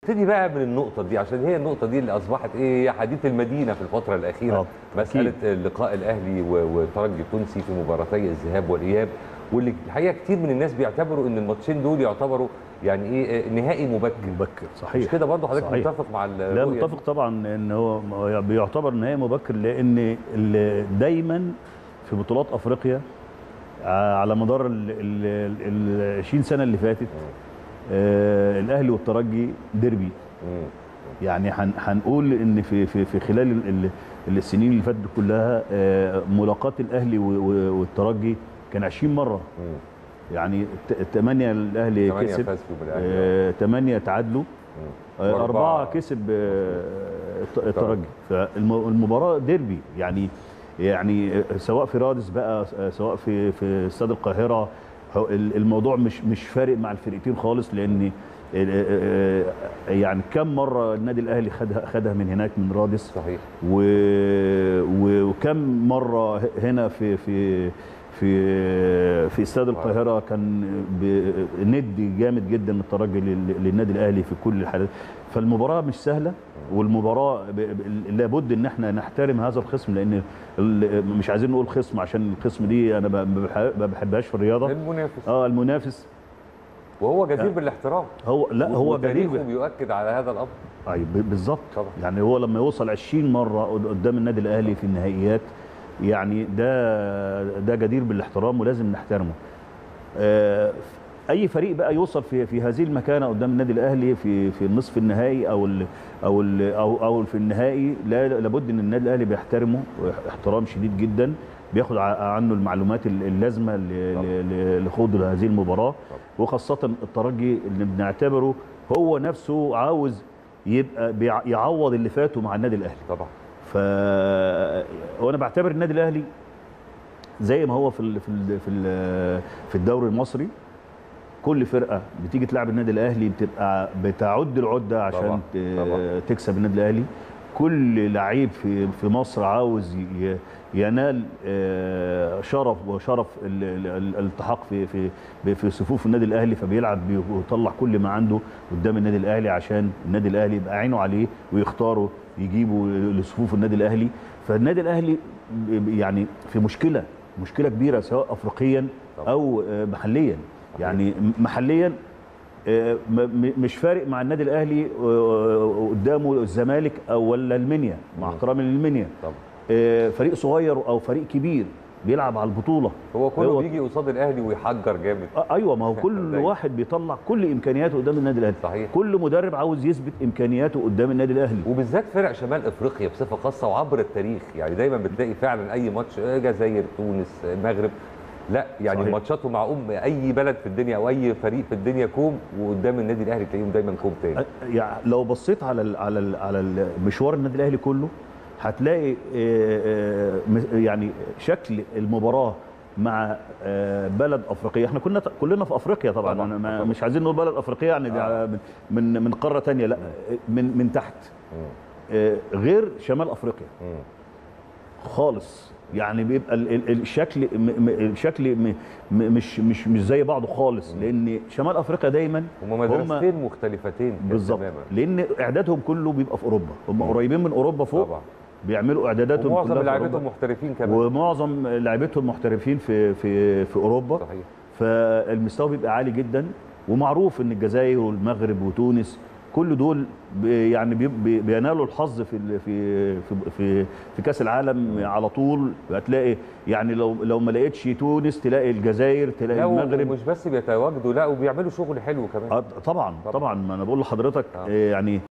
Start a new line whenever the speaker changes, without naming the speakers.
نبتدي بقى من النقطة دي عشان هي النقطة دي اللي أصبحت إيه هي حديث المدينة في الفترة الأخيرة
آه،
مسألة لقاء الأهلي و- والترجي التونسي في مباراتي الذهاب والإياب واللي الحقيقة كتير من الناس بيعتبروا إن الماتشين دول يعتبروا يعني إيه نهائي مبكر
مبكر
مش
صحيح
كده برضه حضرتك
صحيح.
متفق مع
لا
الرؤية دي؟
متفق طبعا ان هو بيعتبر نهائي مبكر لان ال- دايما في بطولات افريقيا ع- على مدار ال- ال ال 20 سنه اللي فاتت آه الاهلي والترجي ديربي
مم.
يعني هن- هنقول ان في في في خلال ال- ال- السنين اللي فاتت كلها آه ملاقات الاهلي و- و- والترجي كان 20 مره
مم.
يعني 8 الاهلي
ثمانية
كسب
فاز فيهم الأهلي
8 تعادلوا
مم.
آه،
وأربعة-
أربعة كسب آه، الت- الترجي فالمباراة ديربي يعني يعني سواء في رادس بقى سواء في في استاد القاهرة هو ال- الموضوع مش مش فارق مع الفرقتين خالص لأن آه، آه، يعني كم مرة النادي الأهلي خدها خدها من هناك من رادس
صحيح
و... و- وكم مره ه- هنا في في في في استاد القاهره كان ب- ند جامد جدا الترجي لل- للنادي الاهلي في كل الحالات فالمباراه مش سهله والمباراه ب- ب- لابد ان احنا نحترم هذا الخصم لان ال- مش عايزين نقول خصم عشان الخصم دي انا ب- ما بح- ما بحبهاش في الرياضه
المنافس
اه المنافس
وهو جدير بالاحترام
هو لا هو جدير
وتاريخه بيؤكد على هذا الأمر
اي ب- بالظبط
طبعا.
يعني هو لما يوصل 20 مره قد- قدام النادي الاهلي في النهائيات يعني ده ده جدير بالاحترام ولازم نحترمه آه، اي فريق بقى يوصل في في هذه المكانه قدام النادي الاهلي في في النصف النهائي او ال او ال او او في النهائي لا لابد ان النادي الاهلي بيحترمه احترام شديد جدا بياخد ع- عنه المعلومات ال- اللازمه ل-
طبعا.
ل- ل- لخوض هذه المباراه
طبعا.
وخاصه الترجي اللي بنعتبره هو نفسه عاوز يبقى بيع- يعوض اللي فاته مع النادي الاهلي
طبعا
ف وانا بعتبر النادي الاهلي زي ما هو في ال... في ال... في ال... في الدوري المصري كل فرقه بتيجي تلعب النادي الاهلي بتبقى بتعد العده عشان
طبعا،
ت...
طبعا.
تكسب النادي الاهلي كل لعيب في في مصر عاوز ي... ينال آه، شرف وشرف ال- ال- ال- الالتحاق في في في صفوف النادي الاهلي فبيلعب ويطلع كل ما عنده قدام النادي الاهلي عشان النادي الاهلي يبقى عينه عليه ويختاره يجيبه لصفوف النادي الاهلي فالنادي الاهلي ب- يعني في مشكله مشكله كبيره سواء افريقيا
طبعا.
او آه، محليا يعني م- محليا آه، م- م- مش فارق مع النادي الاهلي آه، قدامه الزمالك او ولا المنيا مع
مم.
احترامي للمنيا
طبعا
آه، فريق صغير او فريق كبير بيلعب على البطوله
هو كله
هو-
بيجي قصاد الاهلي ويحجر جامد
آه، ايوه ما هو كل
دايما.
واحد بيطلع كل امكانياته قدام النادي الاهلي
صحيح.
كل مدرب عاوز يثبت امكانياته قدام النادي الاهلي
وبالذات فرق شمال افريقيا بصفه خاصه وعبر التاريخ يعني دايما بتلاقي فعلا اي ماتش آه، جزائر تونس آه، المغرب لا يعني
صحيح.
ماتشاته مع ام اي بلد في الدنيا او اي فريق في الدنيا كوم وقدام النادي الاهلي تلاقيهم دايما كوم تاني
يعني لو بصيت على ال على ال على ال- مشوار النادي الاهلي كله هتلاقي آه، آه، م- يعني شكل المباراه مع آه، بلد افريقيه احنا كنا كلنا في افريقيا طبعا,
طبعاً،
أنا ما
طبعاً.
مش عايزين نقول بلد افريقيه يعني دي
آه.
على- من من قاره تانية لا من من تحت
مم.
آه، غير شمال افريقيا
مم.
خالص يعني بيبقى ال- ال- الشكل م- م- الشكل م- م- مش مش مش زي بعضه خالص لان شمال افريقيا دايما
هما مدرستين مختلفتين كده
بالظبط
تماما
لان اعدادهم كله بيبقى في اوروبا هم قريبين من اوروبا فوق
طبعا
بيعملوا اعداداتهم
ومعظم
كلها في
لعيبتهم
أوروبا.
محترفين كمان
ومعظم لعيبتهم محترفين في في في اوروبا
صحيح
فالمستوى بيبقى عالي جدا ومعروف ان الجزائر والمغرب وتونس كل دول بي- يعني بي- بي- بينالوا الحظ في ال- في في في, في كاس العالم على طول هتلاقي يعني لو لو ما لقيتش تونس تلاقي الجزائر تلاقي
لا
المغرب
ومش بس بيتواجدوا لا وبيعملوا شغل حلو كمان
آه، طبعا
طبعاً.
طبعا ما انا بقول لحضرتك
آه.
آه، يعني